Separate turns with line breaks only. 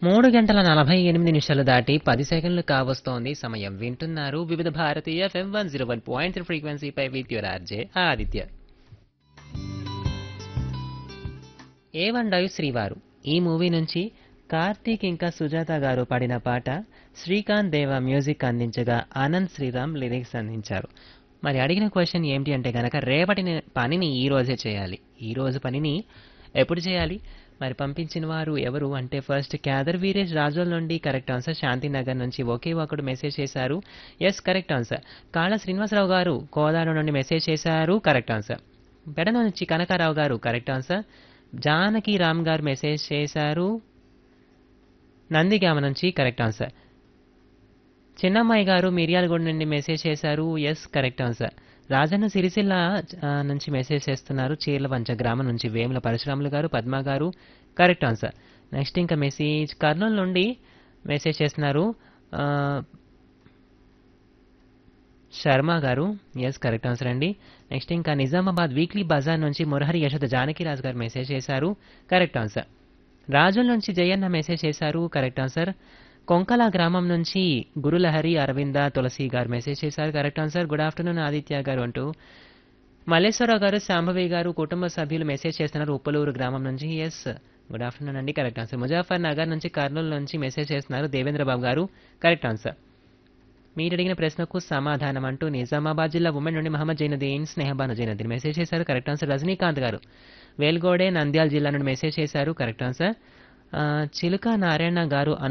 మూడు గంటల నలభై ఎనిమిది నిమిషాలు దాటి పది సెకండ్లు కావస్తోంది సమయం వింటున్నారు Vividh Bharati FM one zero one point ఫ్రీక్వెన్సీపై with your RJ Aditya Evandoi Srivaru ఈ మూవీ నుంచి కార్తీక్ ఇంకా సుజాత గారు పాడిన పాట శ్రీకాంత్ దేవ మ్యూజిక్ అందించగా ఆనంద్ శ్రీరామ్ లిరిక్స్ అందించారు మరి అడిగిన క్వశ్చన్ ఏంటి అంటే కనుక రేపటి ని- పనిని ఈ రోజే చేయాలి ఈ రోజు పనిని ఎప్పుడు చేయాలి మరి పంపించిన వారు ఎవరు అంటే ఫస్ట్ క్యాదర్ వీరేష్ రాజోల్ నుండి కరెక్ట్ ఆన్సర్ శాంతినగర్ నుంచి ఒకే ఒకడు మెసేజ్ చేశారు ఎస్ కరెక్ట్ ఆన్సర్ కాళ్ళ శ్రీనివాసరావు గారు కోదాడ నుండి మెసేజ్ చేశారు కరెక్ట్ ఆన్సర్ పెడన నుంచి కనకారావు గారు కరెక్ట్ ఆన్సర్ జానకి రామ్ గారు మెసేజ్ చేశారు నందిగామ నుంచి కరెక్ట్ ఆన్సర్ చిన్నమ్మాయి గారు మిర్యాలగూడ నుండి మెసేజ్ చేశారు yes correct answer Rajanna Sircilla ఆ, నుంచి మెసేజ్ చేస్తున్నారు చీర్లవంచ గ్రామం నుంచి Vemula Parasuramulu garu Padma garu correct answer next ఇంకా మెసేజ్ కర్నూలు నుండి మెసేజ్ చేస్తున్నారు ఆ, Sharma garu yes correct answer అండి నెక్స్ట్ ఇంకా నిజామాబాద్ వీక్లీ బజార్ నుంచి మురహరి యశోద జానకిరాజు గారు మెసేజ్ చేశారు కరెక్ట్ ఆన్సర్ రాజుల నుంచి జయన్న మెసేజ్ చేశారు కరెక్ట్ ఆన్సర్ కొంకల గ్రామం నుంచి గురులహరి అరవింద తులసి గారు మెసేజ్ చేశారు correct answer good afternoon Aditya garu అంటూ మల్లేశ్వరరావు గారు శాంభవి గారు కుటుంబ సభ్యులు మెసేజ్ చేస్తున్నారు ఉప్పలూరు గ్రామం నుంచి ఎస్ గుడ్ ఆఫ్టర్నూన్ అండి కరెక్ట్ ఆన్సర్ ముజాఫర్ నగర్ నుంచి కర్నూలు నుంచి మెసేజ్ చేస్తున్నారు దేవేంద్ర బాబు గారు కరెక్ట్ ఆన్సర్ మీరు అడిగిన ప్రశ్నకు సమాధానం అంటూ నిజామాబాద్ జిల్లా ఉమెన్ నుండి మహమ్మద్ జైనుద్దీన్ స్నేహబాను జైనుద్దీన్ మెసేజ్ చేశారు కరెక్ట్ ఆన్సర్ రజనీకాంత్ గారు వేల్గోడే నంద్యాల జిల్లా నుండి మెసేజ్ చేశారు కరెక్ట్ ఆన్సర్ ఆ, చిలుక నారాయణ గారు